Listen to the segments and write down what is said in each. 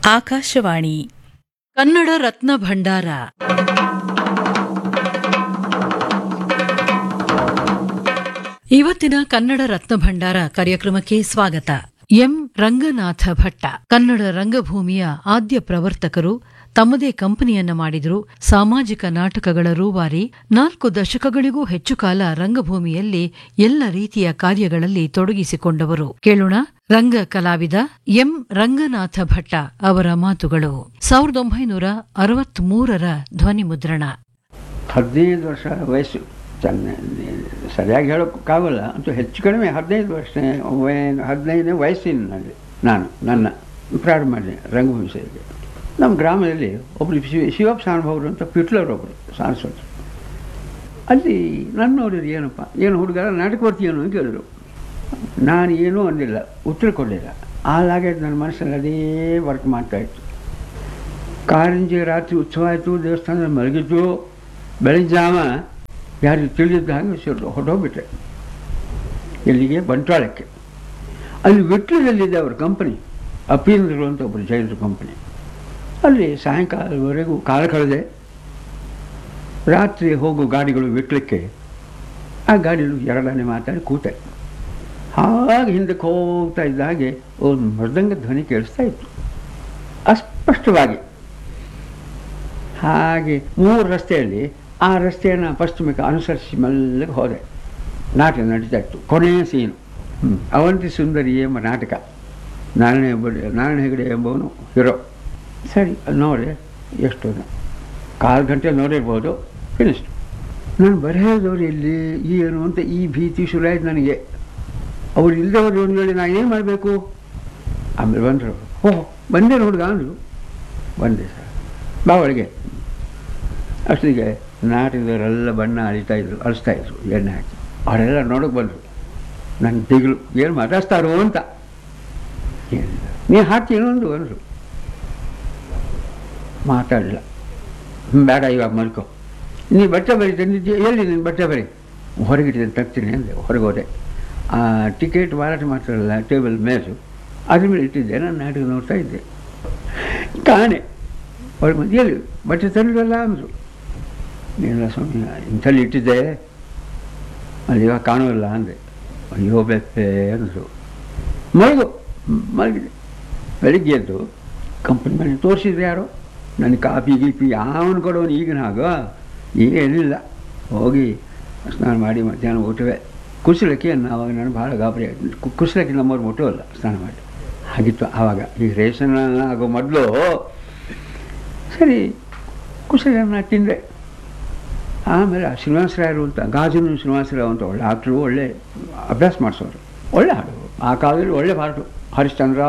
ಆಕಾಶವಾಣಿ ಕನ್ನಡ ರತ್ನ ಭಂಡಾರ ಇವತ್ತಿನ ಕನ್ನಡ ರತ್ನ ಭಂಡಾರ ಕಾರ್ಯಕ್ರಮಕ್ಕೆ ಸ್ವಾಗತ ಎಂ ರಂಗನಾಥ ಭಟ್ಟ ಕನ್ನಡ ರಂಗಭೂಮಿಯ ಆದ್ಯ ಪ್ರವರ್ತಕರು ತಮ್ಮದೇ ಕಂಪನಿಯನ್ನ ಮಾಡಿದ್ರು ಸಾಮಾಜಿಕ ನಾಟಕಗಳ ರೂವಾರಿ ನಾಲ್ಕು ದಶಕಗಳಿಗೂ ಹೆಚ್ಚು ಕಾಲ ರಂಗಭೂಮಿಯಲ್ಲಿ ಎಲ್ಲ ರೀತಿಯ ಕಾರ್ಯಗಳಲ್ಲಿ ತೊಡಗಿಸಿಕೊಂಡವರು ಕೇಳೋಣ ರಂಗ ಕಲಾವಿದ ಎಂ ರಂಗನಾಥ ಭಟ್ಟ ಅವರ ಮಾತುಗಳು ಸಾವಿರದ ಒಂಬೈನೂರ ಅರವತ್ಮೂರರ ಧ್ವನಿ ಮುದ್ರಣ ಹದಿನೈದು ವರ್ಷ ವಯಸ್ಸು ಚೆನ್ನ ಸರಿಯಾಗಿ ಹೇಳೋಕ್ಕಾಗಲ್ಲ ಅಂತೂ ಹೆಚ್ಚು ಕಡಿಮೆ ಹದಿನೈದು ವರ್ಷ ಹದಿನೈದನೇ ವಯಸ್ಸಿನಲ್ಲಿ ನಾನು ನನ್ನ ಪ್ರಾರಂಭ ಮಾಡಿದೆ ರಂಗಭೂಮಿ ಸೇವೆಗೆ ನಮ್ಮ ಗ್ರಾಮದಲ್ಲಿ ಒಬ್ಬರು ಶಿವ ಶಿವಪ್ಪ ಸಾನುಭವರು ಅಂತ ಪಿಟ್ಲರೊಬ್ಬರು ಸಾರಸ್ವತಿ ಅಲ್ಲಿ ನನ್ನ ನೋಡಿದ್ರು ಏನಪ್ಪ ಏನು ಹುಡುಗ ನಾಟಕ ಬರ್ತೀಯೇನು ಅಂತ ಕೇಳಿದ್ರು ನಾನು ಏನೂ ಅಂದಿಲ್ಲ ಉತ್ತರ ಕೊಡಲಿಲ್ಲ ಹಾಲಾಗೆ ನನ್ನ ಮನಸ್ಸಲ್ಲಿ ಅದೇ ವರ್ಕ್ ಮಾಡ್ತಾಯಿತ್ತು ಕಾರಂಜಿ ರಾತ್ರಿ ಉತ್ಸವ ಆಯಿತು ದೇವಸ್ಥಾನದಲ್ಲಿ ಮಲಗಿದ್ದು ಬೆಳಗ್ಗೆ ಜಾವ ಯಾರಿಗೆ ತಿಳಿದಿದ್ದ ಹಾಗೆ ಸುರು ಹೊರಟೋಗ್ಬಿಟ್ರೆ ಇಲ್ಲಿಗೆ ಬಂಟ್ವಾಳಕ್ಕೆ ಅಲ್ಲಿ ವಿಟ್ಲದಲ್ಲಿದೆ ಅವ್ರ ಕಂಪನಿ ಅಪೀಂದ್ರರು ಅಂತ ಒಬ್ಬರು ಜೈನರ ಕಂಪನಿ ಅಲ್ಲಿ ಸಾಯಂಕಾಲವರೆಗೂ ಕಾಲ ಕಳೆದೆ ರಾತ್ರಿ ಹೋಗೋ ಗಾಡಿಗಳು ವಿಟ್ಲಕ್ಕೆ ಆ ಗಾಡಿಗಳು ಎರಡನೇ ಮಾತಾಡಿ ಕೂತೆ ಹಾಗೆ ಹಿಂದಕ್ಕೆ ಹೋಗ್ತಾ ಇದ್ದ ಹಾಗೆ ಒಂದು ಮೃದಂಗ ಧ್ವನಿ ಕೇಳಿಸ್ತಾ ಇತ್ತು ಅಸ್ಪಷ್ಟವಾಗಿ ಹಾಗೆ ಮೂರು ರಸ್ತೆಯಲ್ಲಿ ಆ ರಸ್ತೆಯನ್ನು ಪಶ್ಚಿಮಕ್ಕೆ ಅನುಸರಿಸಿ ಮೆಲ್ಲಗೆ ಹೋದೆ ನಾಟಕ ನಡೀತಾ ಇತ್ತು ಕೊನೆಯ ಸೀನು ಅವಂತಿ ಸುಂದರಿ ಎಂಬ ನಾಟಕ ನಾರಾಯಣ ಹೆಗ್ಗಡೆ ನಾರಾಯಣ ಹೆಗಡೆ ಎಂಬವನು ಹೀರೋ ಸರಿ ಅಲ್ಲಿ ನೋಡಿ ಎಷ್ಟು ಕಾಲು ಗಂಟೆ ನೋಡಿರ್ಬೋದು ಫಿನಿಸ್ಟ್ ನಾನು ಬರೆಯೋದವ್ರು ಎಲ್ಲಿ ಏನು ಅಂತ ಈ ಭೀತಿ ಶುರುವಾಯ್ತು ನನಗೆ ಅವ್ರು ಇಲ್ಲದವ್ರು ಒಂದು ವೇಳೆ ನಾನು ಏನು ಮಾಡಬೇಕು ಆಮೇಲೆ ಬಂದರು ಓಹ್ ಬಂದೆ ಹುಡುಗ ಅಂದರು ಬಂದೆ ಸರ್ ಬಾ ಒಳಗೆ ಅಷ್ಟೊತ್ತಿಗೆ ನಾಟಕದವರೆಲ್ಲ ಬಣ್ಣ ಅಳಿತಾ ಇದ್ರು ಅಳಿಸ್ತಾ ಇದ್ರು ಎಣ್ಣೆ ಹಾಕಿ ಅವರೆಲ್ಲ ನೋಡೋಕೆ ಬಂದರು ನನ್ನ ದಿಗ್ಲು ಏನು ಮಾತಾಡ್ತಾರೋ ಅಂತ ಏನಿಲ್ಲ ನೀನು ಹಾಕ್ತೀನೋ ಒಂದು ಅಂದರು ಮಾತಾಡಲಿಲ್ಲ ಬೇಡ ಇವಾಗ ಮಲ್ಕೋ ನೀ ಬಟ್ಟೆ ಬರಿ ತಂದಿದ್ದೀಯ ಎಲ್ಲಿ ನೀನು ಬಟ್ಟೆ ಬರಿ ಹೊರಗಿಟ್ಟಿದ್ದೇನೆ ತಗ್ತೀನಿ ಅಂದೆ ಹೊರಗೆ ಹೋದೆ ಆ ಟಿಕೆಟ್ ಮಾರಾಟ ಮಾಡ್ತಾರಲ್ಲ ಟೇಬಲ್ ಮೇಜು ಅದ್ರ ಮೇಲೆ ಇಟ್ಟಿದ್ದೆ ನಾನು ನಾಟಕ ನೋಡ್ತಾ ಇದ್ದೆ ಕಾಣೆ ಅವ್ರಿಗೆ ಬಂದು ಎಲ್ಲಿ ಬಟ್ಟೆ ತಂದಿರಲ್ಲ ಅಂದರು ಇಲ್ಲ ಸ್ವಾಮಿ ಇಂಥಲ್ಲಿ ಇಟ್ಟಿದ್ದೆ ಅಲ್ಲಿ ಇವಾಗ ಕಾಣೋಲ್ಲ ಅಂದೆ ಅಯ್ಯೋ ಬೆಪ್ಪೆ ಅಂದರು ಮಲಗು ಮಲಗಿದೆ ಬೆಳಿಗ್ಗೆ ಎದ್ದು ಕಂಪನಿ ಮನೆ ತೋರಿಸಿದ್ರೆ ಯಾರೋ ನನಗೆ ಕಾಫಿ ಗೀಪಿ ಯಾವನು ಕೊಡೋನು ಈಗಿನ ಹಾಗ ಈಗ ಏನಿಲ್ಲ ಹೋಗಿ ಸ್ನಾನ ಮಾಡಿ ಮಧ್ಯಾಹ್ನ ಊಟವೇ ಕುಶಲಕ್ಕೆ ಆವಾಗ ನಾನು ಭಾಳ ಗಾಬರಿ ಆಯಿತು ಕುಶಲಕ್ಕೆ ನಮ್ಮವ್ರು ಮುಟ್ಟುವಲ್ಲ ಸ್ನಾನ ಮಾಡಿ ಹಾಗಿತ್ತು ಆವಾಗ ಈ ರೇಷನ್ ಆಗೋ ಮೊದಲು ಸರಿ ಕುಶಲನ್ನ ತಿಂದೆ ಆಮೇಲೆ ಆ ಶ್ರೀನಿವಾಸರಾಯರು ಅಂತ ಗಾಜನು ಶ್ರೀನಿವಾಸರಾವ್ ಅಂತ ಒಳ್ಳೆ ಆಕ್ಟ್ರು ಒಳ್ಳೆ ಅಭ್ಯಾಸ ಮಾಡಿಸೋರು ಒಳ್ಳೆ ಹಾಡು ಆ ಕಾಲದಲ್ಲಿ ಒಳ್ಳೆ ಪಾಠು ಹರಿಶ್ಚಂದ್ರ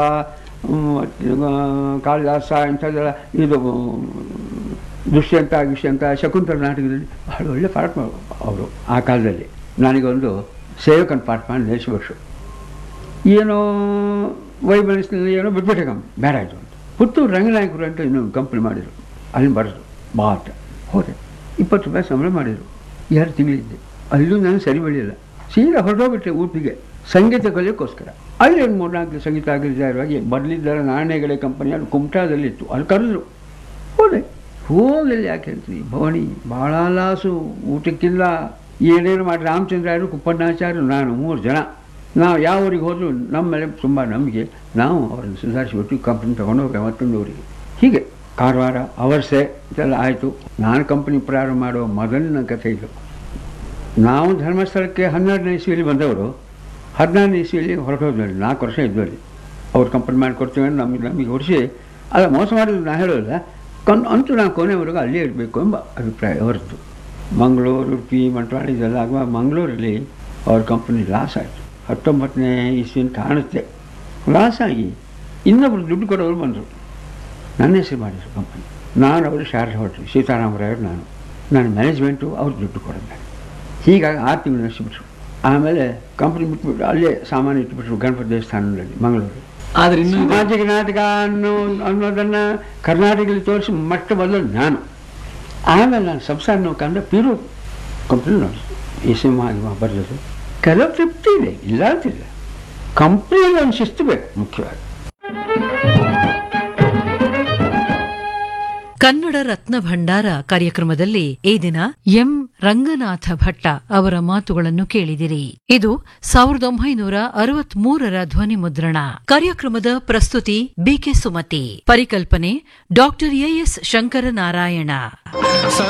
ಕಾಳಿದಾಸ ಇಂಥದ್ದೆಲ್ಲ ಇದು ದುಷ್ಯಂತ ಗಿಷ್ಯಂತ ಶಕುಂತಲ ನಾಟಕದಲ್ಲಿ ಭಾಳ ಒಳ್ಳೆ ಪಾಠ ಅವರು ಆ ಕಾಲದಲ್ಲಿ ನನಗೊಂದು ಸೇವಕನ ಪಾಠ ಮಾಡಿ ನಿಲ್ಲಿಸ್ಬೇಕು ಏನೋ ವೈಬಲಿಸ್ನಲ್ಲಿ ಏನೋ ಬಿಟ್ಬಿಟ್ಟೆ ಕಂಪ್ನಿ ಬೇಡ ಆಯಿತು ಅಂತ ಪುತ್ತೂರು ರಂಗನಾಯಕರು ಅಂತ ಇನ್ನೊಂದು ಕಂಪ್ನಿ ಮಾಡಿದರು ಅಲ್ಲಿ ಬರೆದು ಬಾ ಅಂತ ಹೋದೆ ಇಪ್ಪತ್ತು ರೂಪಾಯಿ ಸಂಬಳ ಮಾಡಿದರು ಎರಡು ತಿಂಗಳಿದ್ದೆ ಅಲ್ಲೂ ನಾನು ಸರಿ ಬೆಳೆಯಲ್ಲ ಸೀದಾ ಹೊರಟೋಗ್ಬಿಟ್ಟೆ ಊಟಿಗೆ ಸಂಗೀತ ಕಲಿಯೋಕ್ಕೋಸ್ಕರ ಅಲ್ಲಿ ಒಂದು ಮೂರ್ನಾಲ್ಕು ಸಂಗೀತ ಆಗಿದ್ದಾರವಾಗಿ ಬರಲಿದ್ದಾರೆ ನಾಣ್ಯಗಳೇ ಕಂಪನಿಯಲ್ಲಿ ಕುಮಟಾದಲ್ಲಿತ್ತು ಅಲ್ಲಿ ಕರೆದ್ರು ಹೋದೆ ಹೋಗಲಿ ಯಾಕೆ ಅಂತೀವಿ ಭವನಿ ಭಾಳ ಲಾಸು ಊಟಕ್ಕಿಲ್ಲ ಏನೇನು ಮಾಡಿ ರಾಮಚಂದ್ರಾಯರು ಕುಪ್ಪಣ್ಣಾಚಾರ್ಯರು ನಾನು ಮೂರು ಜನ ನಾವು ಯಾವ ಊರಿಗೆ ಹೋದರೂ ನಮ್ಮ ಮೇಲೆ ತುಂಬ ನಂಬಿಕೆ ನಾವು ಅವ್ರನ್ನ ಸುಧಾರಿಸಿಬಿಟ್ಟು ಕಂಪ್ನಿ ತೊಗೊಂಡೋಗಿ ಮತ್ತೊಂದು ಊರಿಗೆ ಹೀಗೆ ಕಾರವಾರ ಅವರ್ಸೆ ಇದೆಲ್ಲ ಆಯಿತು ನಾನು ಕಂಪ್ನಿ ಪ್ರಾರಂಭ ಮಾಡುವ ಮೊದಲಿನ ಕಥೆ ಇದು ನಾವು ಧರ್ಮಸ್ಥಳಕ್ಕೆ ಹನ್ನೆರಡನೇ ಇಸ್ವಿಯಲ್ಲಿ ಬಂದವರು ಹದಿನಾರನೇ ಇಸ್ವಿಯಲ್ಲಿ ಹೊರಟೋದ್ಮೇಲೆ ನಾಲ್ಕು ವರ್ಷ ಇದ್ದಲ್ಲಿ ಅವ್ರು ಕಂಪ್ನಿ ಮಾಡಿಕೊಡ್ತೀವಿ ಅಂತ ನಮಗೆ ನಮಗೆ ಹೊಡಿಸಿ ಅಲ್ಲ ಮೋಸ ಮಾಡೋದು ನಾ ಹೇಳೋಲ್ಲ ಕನ್ ಅಂತೂ ನಾವು ಕೊನೆವರೆಗೂ ಅಲ್ಲೇ ಇರಬೇಕು ಎಂಬ ಅಭಿಪ್ರಾಯ ಹೊರತು ಮಂಗಳೂರು ಉಡುಪಿ ಮಂಟ್ವಾಳ ಇದೆಲ್ಲ ಆಗುವ ಮಂಗಳೂರಲ್ಲಿ ಅವ್ರ ಕಂಪ್ನಿ ಲಾಸ್ ಆಯಿತು ಹತ್ತೊಂಬತ್ತನೇ ಇಸ್ವಿ ಅಂತ ಕಾಣುತ್ತೆ ಲಾಸ್ ಆಗಿ ಇನ್ನೊಬ್ರು ದುಡ್ಡು ಕೊಡೋರು ಬಂದರು ನನ್ನ ಹೆಸರು ಮಾಡಿದ್ರು ಕಂಪನಿ ನಾನು ಅವರು ಶಾರದೆ ಹೊರಟ್ರು ಸೀತಾರಾಮರಾಯರು ನಾನು ನಾನು ಮ್ಯಾನೇಜ್ಮೆಂಟು ಅವ್ರು ದುಡ್ಡು ಕೊಡೋದು ಹೀಗಾಗಿ ಆರು ತಿಂಗಳು ನಡೆಸಿಬಿಟ್ರು ಆಮೇಲೆ ಕಂಪ್ನಿ ಬಿಟ್ಬಿಟ್ಟು ಅಲ್ಲೇ ಸಾಮಾನು ಇಟ್ಬಿಟ್ರು ಗಣಪತಿ ದೇವಸ್ಥಾನದಲ್ಲಿ ಮಂಗಳೂರು ಆದ್ರೆ ಇನ್ನು ಸಾಮಾಜಿಕ ನಾಟಕ ಅನ್ನೋ ಅನ್ನೋದನ್ನು ಕರ್ನಾಟಕದಲ್ಲಿ ತೋರಿಸಿ ಮಟ್ಟ ಮೊದಲು ನಾನು ಆಮೇಲೆ ನಾನು ಸಂಸಾರ ನೋಕಂದ್ರೆ ಪಿರು ಕಂಪ್ನಿ ನೋಡಿ ಈ ಸಿನಿಮಾ ಬರೆಯೋದು ಕೆಲವು ತೃಪ್ತಿ ಇದೆ ಇಲ್ಲ ಅಂತಿಲ್ಲ ಕಂಪ್ನಿಯಲ್ಲಿ ಒಂದು ಶಿಸ್ತು ಬೇಕು ಮುಖ್ಯವಾಗಿ ಕನ್ನಡ ರತ್ನ ಭಂಡಾರ ಕಾರ್ಯಕ್ರಮದಲ್ಲಿ ಈ ದಿನ ಎಂ ರಂಗನಾಥ ಭಟ್ಟ ಅವರ ಮಾತುಗಳನ್ನು ಕೇಳಿದಿರಿ ಇದು ಸಾವಿರದ ಒಂಬೈನೂರ ಅರವತ್ಮೂರರ ಧ್ವನಿ ಮುದ್ರಣ ಕಾರ್ಯಕ್ರಮದ ಪ್ರಸ್ತುತಿ ಬಿಕೆ ಸುಮತಿ ಪರಿಕಲ್ಪನೆ ಡಾಕ್ಟರ್ ಎಎಸ್ ಶಂಕರನಾರಾಯಣ